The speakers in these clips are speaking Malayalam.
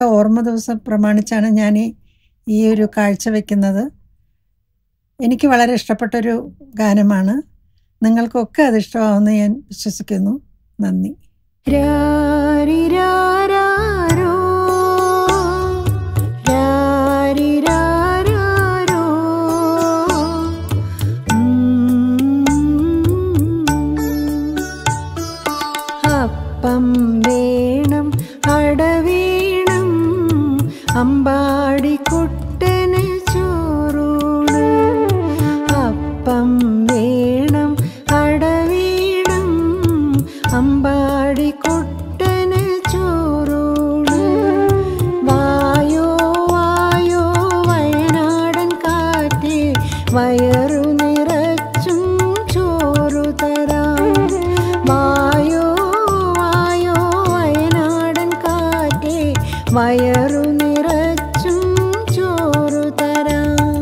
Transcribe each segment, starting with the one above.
ഓർമ്മ ദിവസം പ്രമാണിച്ചാണ് ഞാൻ ഈ ഈ ഒരു കാഴ്ച വെക്കുന്നത് എനിക്ക് വളരെ ഇഷ്ടപ്പെട്ടൊരു ഗാനമാണ് നിങ്ങൾക്കൊക്കെ അത് ഇഷ്ടമാവുമെന്ന് ഞാൻ വിശ്വസിക്കുന്നു നന്ദി രാരിരാരാരോ, രാരിരാരാരോ. ഉം. അപ്പം വേണം അടവേണം അമ്പാടിക്കുട്ടന് ചോറൂണ് അപ്പം വേണം അടവേണം അമ്പാടിക്കുട്ടന് ചോറൂണ് വായോ വായോ വയനാടൻ കാറ്റേ വയറു നിറച്ചും ചോറു തരാം വായോ വായോ വയനാടൻ കാറ്റേ വയറു നിറച്ചും ചോറു തരാം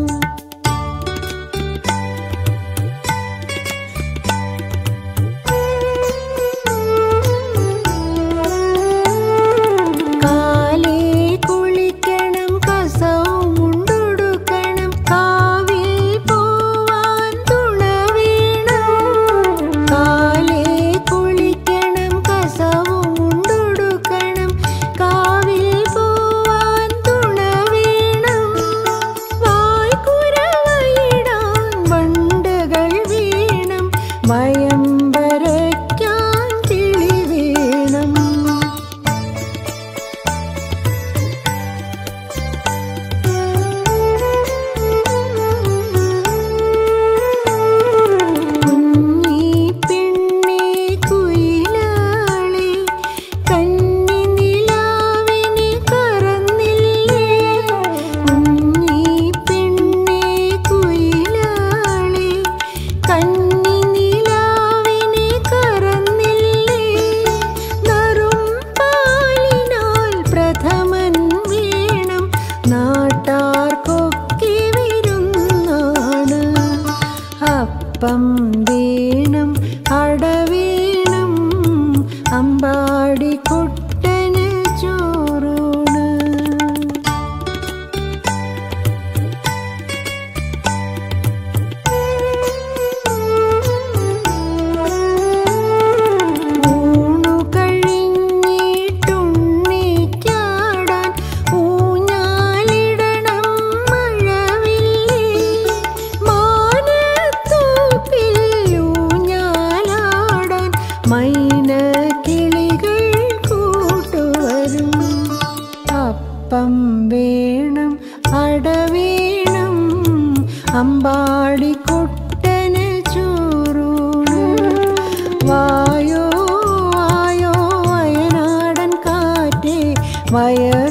കാലേ കുളിക്കണം കസവും മുണ്ടൊടുക്കണം കാവിൽ പോവാൻ തുണ വേണം കാലേ കുളിക്കണം കസവും മുണ്ടൊടുക്കണം കാവിൽ പോവാൻ തുണ വേണം വായ്ക്കുരവയിടാൻ വണ്ടുകൾ വീണം വയമ്പരയ്ക്കാൻ കിളി വീണം കുഞ്ഞി പെണ്ണേ കുയിലാളെ കന്നി നിലാവിനെ കറന്നില്ലേ കുഞ്ഞി പെണ്ണേ കുയിലാളെ കന്നി നിലാവിനെ കറന്നില്ലേ നറും പാലിനാൽ പ്രഥമൻ വേണം നാട്ടാർക്കൊക്കെ വിരുന്നാണ് അപ്പം വേണം അടവേണം അമ്പാടിക്കുട്ടന് ചോറൂണ് ഊണു കഴിഞ്ഞിട്ടുണ്ണിക്കാടാൻ ഊഞ്ഞാലിടണം മഴവില്ലേ മാനത്തോപ്പിൽ ഊഞ്ഞാലാടാൻ മൈന കിളികൾ കൂട്ടുവരും അപ്പം വേണം അടവേണം അമ്പാടിക്കുട്ടന് ചോറൂണ് വായോ വായോ വയനാടൻ കാറ്റേ വയർ